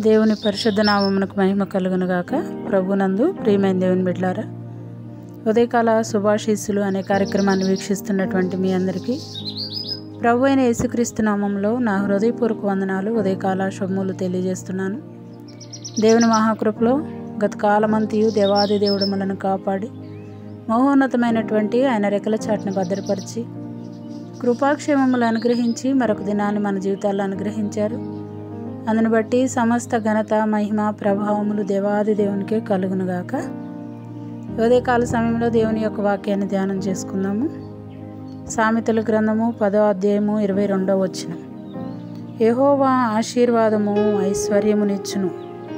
దేవుని పరిశుద్ధ నామమునకు మహిమ కలుగునుగాక ప్రభునందు ప్రియమైన దేవుని బిడ్లారా ఉదయకాల శుభాశీస్సులు అనే కార్యక్రమాన్ని వీక్షిస్తున్నటువంటి మీ అందరికీ ప్రభు అయిన యేసుక్రీస్తు నామంలో నా హృదయపూర్వక వందనాలు ఉదయకాల శుభములు తెలియజేస్తున్నాను దేవుని మహాకృపలో గత కాలమంతియు దేవాది దేవుడు మనను కాపాడి మహోన్నతమైనటువంటి ఆయన రెక్కల చాటును భద్రపరిచి కృపాక్షేమములు అనుగ్రహించి మరొక దినాన్ని మన జీవితాల్లో అనుగ్రహించారు అందును బట్టి సమస్త ఘనత మహిమ ప్రభావములు దేవాది దేవునికే కలుగునుగాక ఉదయకాల సమయంలో దేవుని యొక్క వాక్యాన్ని ధ్యానం చేసుకుందాము సామెతల గ్రంథము పదో అధ్యాయము ఇరవై రెండో వచ్చిన యెహోవా ఆశీర్వాదము ఐశ్వర్యమునిచ్చును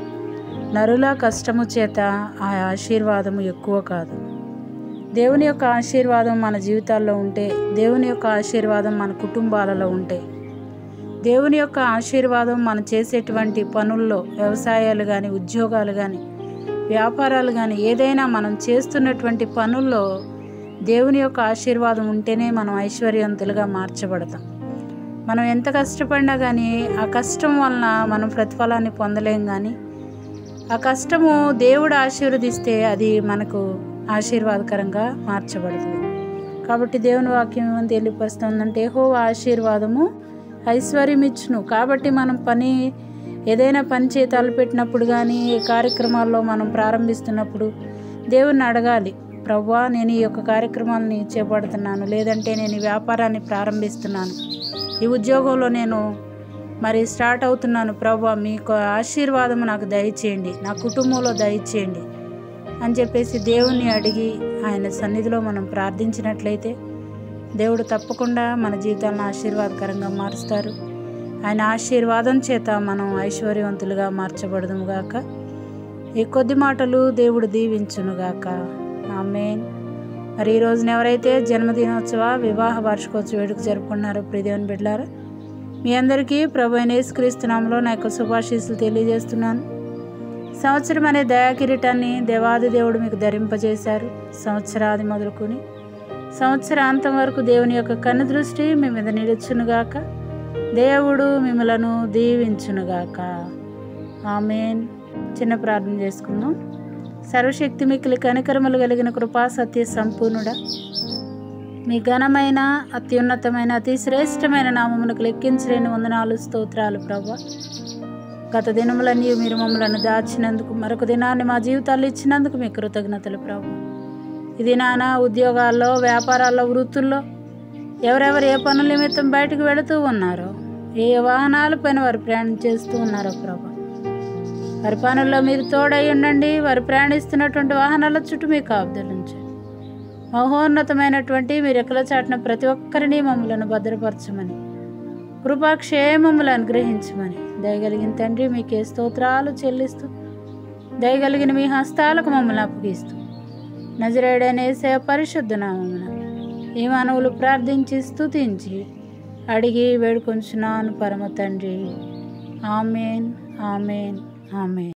నరుల కష్టము చేత ఆ ఆశీర్వాదము ఎక్కువ కాదు దేవుని యొక్క ఆశీర్వాదం మన జీవితాల్లో ఉంటే దేవుని యొక్క ఆశీర్వాదం మన కుటుంబాలలో ఉంటే దేవుని యొక్క ఆశీర్వాదం మనం చేసేటువంటి పనుల్లో వ్యవసాయాలు కానీ ఉద్యోగాలు కానీ వ్యాపారాలు కానీ ఏదైనా మనం చేస్తున్నటువంటి పనుల్లో దేవుని యొక్క ఆశీర్వాదం ఉంటేనే మనం ఐశ్వర్యవంతులుగా మార్చబడతాం మనం ఎంత కష్టపడినా కానీ ఆ కష్టం వలన మనం ప్రతిఫలాన్ని పొందలేం కానీ ఆ కష్టము దేవుడు ఆశీర్వదిస్తే అది మనకు ఆశీర్వాదకరంగా మార్చబడుతుంది కాబట్టి దేవుని వాక్యం ఏమని తెలియపరుస్తుందంటే హో ఆశీర్వాదము ఐశ్వర్యం ఇచ్చును కాబట్టి మనం పని ఏదైనా పని చేతి తలపెట్టినప్పుడు కానీ ఈ కార్యక్రమాల్లో మనం ప్రారంభిస్తున్నప్పుడు దేవుణ్ణి అడగాలి ప్రవ్వా నేను ఈ యొక్క కార్యక్రమాలని చేపడుతున్నాను లేదంటే నేను ఈ వ్యాపారాన్ని ప్రారంభిస్తున్నాను ఈ ఉద్యోగంలో నేను మరి స్టార్ట్ అవుతున్నాను ప్రవ్వా మీకు ఆశీర్వాదము నాకు దయచేయండి నా కుటుంబంలో దయచేయండి అని చెప్పేసి దేవుణ్ణి అడిగి ఆయన సన్నిధిలో మనం ప్రార్థించినట్లయితే దేవుడు తప్పకుండా మన జీవితాలను ఆశీర్వాదకరంగా మారుస్తారు ఆయన ఆశీర్వాదం చేత మనం ఐశ్వర్యవంతులుగా మార్చబడదుముగాక ఈ కొద్ది మాటలు దేవుడు దీవించునుగాక ఆమెన్ మరి ఈ రోజున ఎవరైతే జన్మదినోత్సవ వివాహ వార్షికోత్సవ వేడుక జరుపుకున్నారో ప్రియదేవుని బిడ్డారా మీ అందరికీ ప్రభు అయిన యేసుక్రీస్తునామలో నా యొక్క శుభాశీస్సులు తెలియజేస్తున్నాను సంవత్సరం అనే దయాకిరీటాన్ని దేవాది దేవుడు మీకు ధరింపజేశారు సంవత్సరాది మొదలుకొని సంవత్సరాంతం వరకు దేవుని యొక్క కన్ను దృష్టి మీ మీద నిలుచునుగాక దేవుడు మిమ్మలను దీవించునుగాక ఆమెన్ చిన్న ప్రార్థన చేసుకుందాం సర్వశక్తి మిక్కిలి కనికరములు కలిగిన కృపా సత్య సంపూర్ణుడా మీ ఘనమైన అత్యున్నతమైన అతి శ్రేష్టమైన నామమునకు లెక్కించలేని వందనాలు స్తోత్రాలు ప్రభా గత దినములన్నీ మీరు మమ్మలను దాచినందుకు మరొక దినాన్ని మా జీవితాల్లో ఇచ్చినందుకు మీ కృతజ్ఞతలు ప్రభు ఇది నాన్న ఉద్యోగాల్లో వ్యాపారాల్లో వృత్తుల్లో ఎవరెవరు ఏ పనుల నిమిత్తం బయటకు వెళుతూ ఉన్నారో ఏ వాహనాలపైన వారు ప్రయాణం చేస్తూ ఉన్నారో ప్రభా వారి పనుల్లో మీరు తోడై ఉండండి వారు ప్రయాణిస్తున్నటువంటి వాహనాల చుట్టూ మీ కాపుదలు ఉంచండి మహోన్నతమైనటువంటి మీరు ఎక్కల చాటున ప్రతి ఒక్కరిని మమ్మలను భద్రపరచమని కృపాక్షేమములు అనుగ్రహించమని దయగలిగిన తండ్రి మీకే స్తోత్రాలు చెల్లిస్తూ దయగలిగిన మీ హస్తాలకు మమ్మల్ని అప్పగిస్తూ నజరేడనేసే పరిశుద్ధ నామమున ఈ మానవులు ప్రార్థించి స్తుతించి అడిగి వేడుకొంచున్నాను పరమ తండ్రి ఆమెన్ ఆమెన్ ఆమెన్